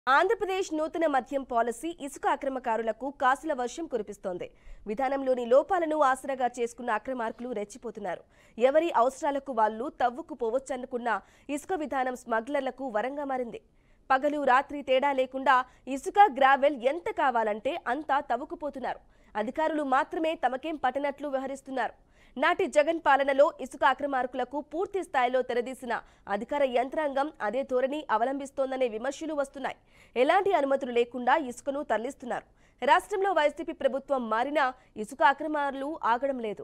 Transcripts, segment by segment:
ఆంధ్రప్రదేశ్ నూతన మద్యం పాలసీ ఇసుక అక్రమకారులకు కాసుల వర్షం కురిపిస్తోంది విధానంలోని లోపాలను ఆసరాగా చేసుకున్న అక్రమార్కులు రెచ్చిపోతున్నారు ఎవరి అవసరాలకు వాళ్ళు తవ్వుకు పోవచ్చనుకున్న ఇసుక విధానం స్మగ్లర్లకు వరంగా మారింది పగలు రాత్రి తేడా లేకుండా ఇసుక గ్రావెల్ ఎంత కావాలంటే అంతా తవ్వుకుపోతున్నారు అధికారులు మాత్రమే తమకేం పట్టనట్లు వ్యవహరిస్తున్నారు నాటి జగన్ పాలనలో ఇసుక అక్రమార్కులకు పూర్తి స్థాయిలో తెరదీసిన అధికార యంత్రాంగం అదే ధోరణి అవలంబిస్తోందనే విమర్శలు వస్తున్నాయి ఎలాంటి అనుమతులు లేకుండా ఇసుకను తరలిస్తున్నారు రాష్ట్రంలో వైసీపీ ప్రభుత్వం మారినా ఇసుక అక్రమాలు ఆగడం లేదు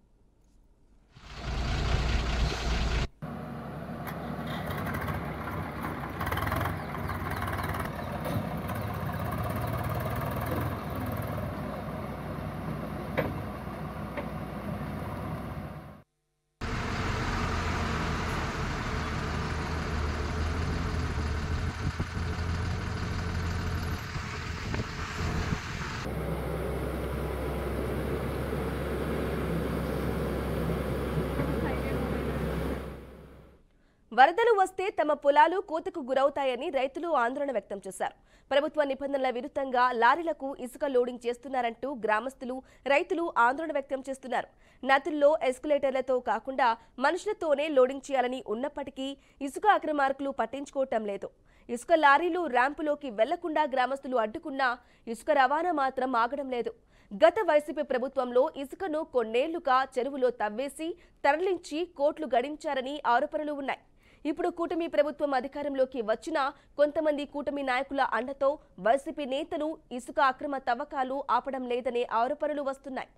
వరదలు వస్తే తమ పొలాలు కోతకు గురవుతాయని రైతులు ఆందోళన వ్యక్తం చేశారు ప్రభుత్వ నిబంధనల విరుద్ధంగా లారీలకు ఇసుక లోడింగ్ చేస్తున్నారంటూ గ్రామస్తులు రైతులు ఆందోళన వ్యక్తం చేస్తున్నారు నదుల్లో ఎస్కులేటర్లతో కాకుండా మనుషులతోనే లోడింగ్ చేయాలని ఉన్నప్పటికీ ఇసుక అక్రమార్కులు పట్టించుకోవటం లేదు ఇసుక లారీలు ర్యాంపులోకి వెళ్లకుండా గ్రామస్తులు అడ్డుకున్నా ఇసుక రవాణా మాత్రం ఆగడం లేదు గత వైసీపీ ప్రభుత్వంలో ఇసుకను కొన్నేళ్లుగా చెరువులో తవ్వేసి తరలించి కోట్లు గడించారని ఆరోపణలు ఉన్నాయి ఇప్పుడు కూటమి ప్రభుత్వం అధికారంలోకి వచ్చినా కొంతమంది కూటమి నాయకుల అండతో వైసీపీ నేతలు ఇసుక అక్రమ తవ్వకాలు ఆపడం లేదనే ఆరోపణలు వస్తున్నాయి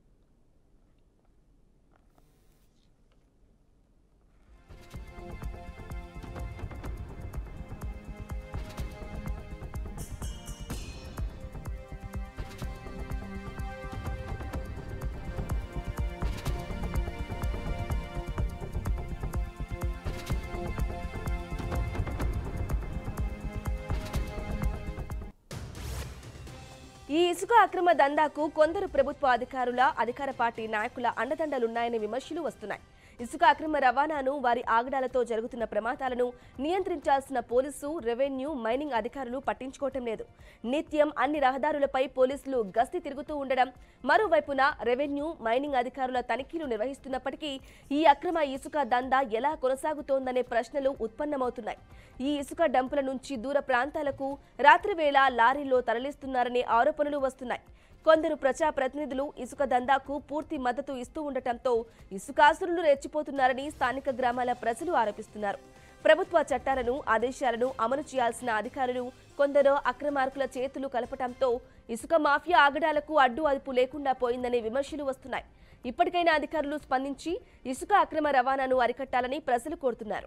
ఈ ఇసుక అక్రమ దందాకు కొందరు ప్రభుత్వ అధికారుల అధికార పార్టీ నాయకుల అండదండలున్నాయనే విమర్శలు వస్తున్నాయి ఇసుక అక్రమ రవాణాను వారి ఆగడాలతో జరుగుతున్న ప్రమాదాలను నియంత్రించాల్సిన పోలీసు రెవెన్యూ మైనింగ్ అధికారులు పట్టించుకోవటం లేదు నిత్యం అన్ని రహదారులపై పోలీసులు గస్తీ తిరుగుతూ ఉండడం మరోవైపున రెవెన్యూ మైనింగ్ అధికారుల తనిఖీలు నిర్వహిస్తున్నప్పటికీ ఈ అక్రమ ఇసుక దందా ఎలా కొనసాగుతోందనే ప్రశ్నలు ఉత్పన్నమవుతున్నాయి ఈ ఇసుక డంపుల నుంచి దూర ప్రాంతాలకు రాత్రివేళ లారీల్లో తరలిస్తున్నారనే ఆరోపణలు వస్తున్నాయి కొందరు ప్రజా ప్రతినిధులు ఇసుక దందాకు పూర్తి మద్దతు ఇస్తూ ఉండటంతో ఇసుకాసురులు రెచ్చిపోతున్నారని స్థానిక గ్రామాల ప్రజలు ఆరోపిస్తున్నారు ప్రభుత్వ చట్టాలను ఆదేశాలను అమలు చేయాల్సిన అధికారులు కొందరు అక్రమార్కుల చేతులు కలపటంతో ఇసుక మాఫియా ఆగడాలకు అడ్డు అదుపు లేకుండా పోయిందనే విమర్శలు వస్తున్నాయి ఇప్పటికైనా అధికారులు స్పందించి ఇసుక అక్రమ రవాణాను అరికట్టాలని ప్రజలు కోరుతున్నారు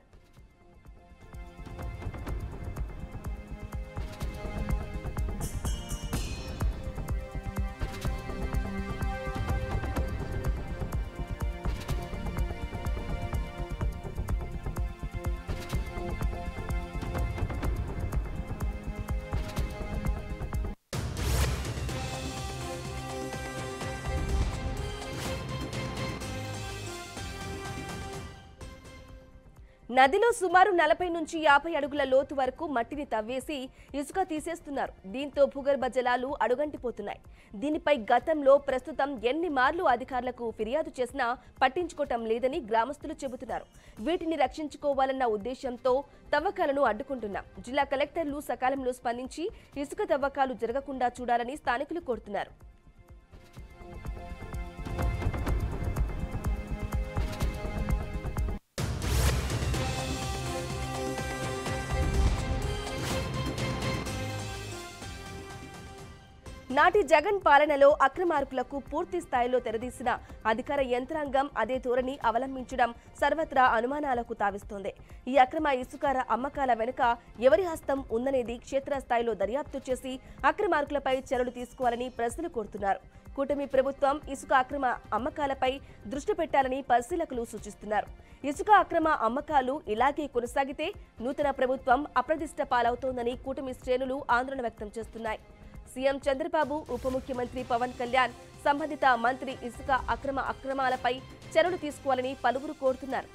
నదిలో సుమారు నలభై నుంచి యాభై అడుగుల లోతు వరకు మట్టిని తవ్వేసి ఇసుక తీసేస్తున్నారు దీంతో భూగర్భ జలాలు అడుగంటిపోతున్నాయి దీనిపై గతంలో ప్రస్తుతం ఎన్ని మార్లు అధికారులకు ఫిర్యాదు చేసినా పట్టించుకోవటం లేదని గ్రామస్తులు చెబుతున్నారు వీటిని రక్షించుకోవాలన్న ఉద్దేశంతో తవ్వకాలను అడ్డుకుంటున్నాం జిల్లా కలెక్టర్లు సకాలంలో స్పందించి ఇసుక తవ్వకాలు జరగకుండా చూడాలని స్థానికులు కోరుతున్నారు నాటి జగన్ పాలనలో అక్రమార్కులకు పూర్తి స్థాయిలో తెరదీసిన అధికార యంత్రాంగం అదే ధోరణి అవలంబించడం సర్వత్రా అనుమానాలకు తావిస్తోంది ఈ అక్రమ ఇసుకార అమ్మకాల వెనుక ఎవరి హస్తం ఉందనేది క్షేత్రస్థాయిలో దర్యాప్తు చేసి అక్రమార్కులపై చర్యలు తీసుకోవాలని ప్రజలు కోరుతున్నారు కూటమి ప్రభుత్వం ఇసుక అక్రమ అమ్మకాలపై దృష్టి పెట్టాలని పరిశీలకులు సూచిస్తున్నారు ఇసుక అక్రమ అమ్మకాలు ఇలాగే కొనసాగితే నూతన ప్రభుత్వం అప్రదిష్ట పాలవుతోందని కూటమి శ్రేణులు ఆందోళన వ్యక్తం చేస్తున్నాయి సీఎం చంద్రబాబు ఉప ముఖ్యమంత్రి పవన్ కళ్యాణ్ సంబంధిత మంత్రి ఇసుక అక్రమ అక్రమాలపై చర్యలు తీసుకోవాలని పలువురు కోరుతున్నారు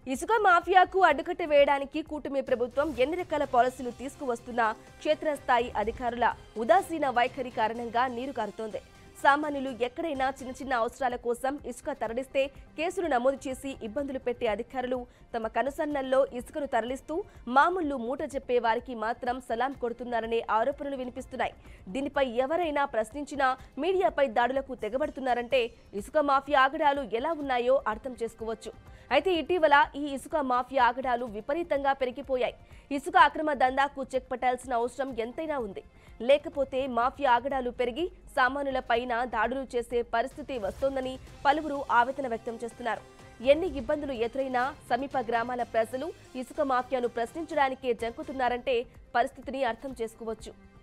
ఇసుక మాఫియాకు అడ్డుకట్ట వేయడానికి కూటమి ప్రభుత్వం ఎన్ని రకాల పాలసీలు తీసుకువస్తున్నా క్షేత్రస్థాయి అధికారుల ఉదాసీన వైఖరి కారణంగా నీరు కారుతోంది సామాన్యులు ఎక్కడైనా చిన్న చిన్న అవసరాల కోసం ఇసుక తరలిస్తే కేసులు నమోదు చేసి ఇబ్బందులు పెట్టే అధికారులు తమ కనుసన్నల్లో ఇసుకను తరలిస్తూ మామూలు మూట చెప్పే వారికి మాత్రం సలాం కొడుతున్నారనే ఆరోపణలు వినిపిస్తున్నాయి దీనిపై ఎవరైనా ప్రశ్నించినా మీడియాపై దాడులకు తెగబడుతున్నారంటే ఇసుక మాఫియా ఆగడాలు ఎలా ఉన్నాయో అర్థం చేసుకోవచ్చు అయితే ఇటీవల ఈ ఇసుక మాఫియా ఆగడాలు విపరీతంగా పెరిగిపోయాయి ఇసుక అక్రమ దందాకు చెక్ పట్టాల్సిన అవసరం ఎంతైనా ఉంది లేకపోతే మాఫియా ఆగడాలు పెరిగి సామాన్యుల పైన దాడులు చేసే పరిస్థితి వస్తోందని పలువురు ఆవేదన వ్యక్తం చేస్తున్నారు ఎన్ని ఇబ్బందులు ఎదురైనా సమీప గ్రామాల ప్రజలు ఇసుక మాఫియాను ప్రశ్నించడానికే జంకుతున్నారంటే పరిస్థితిని అర్థం చేసుకోవచ్చు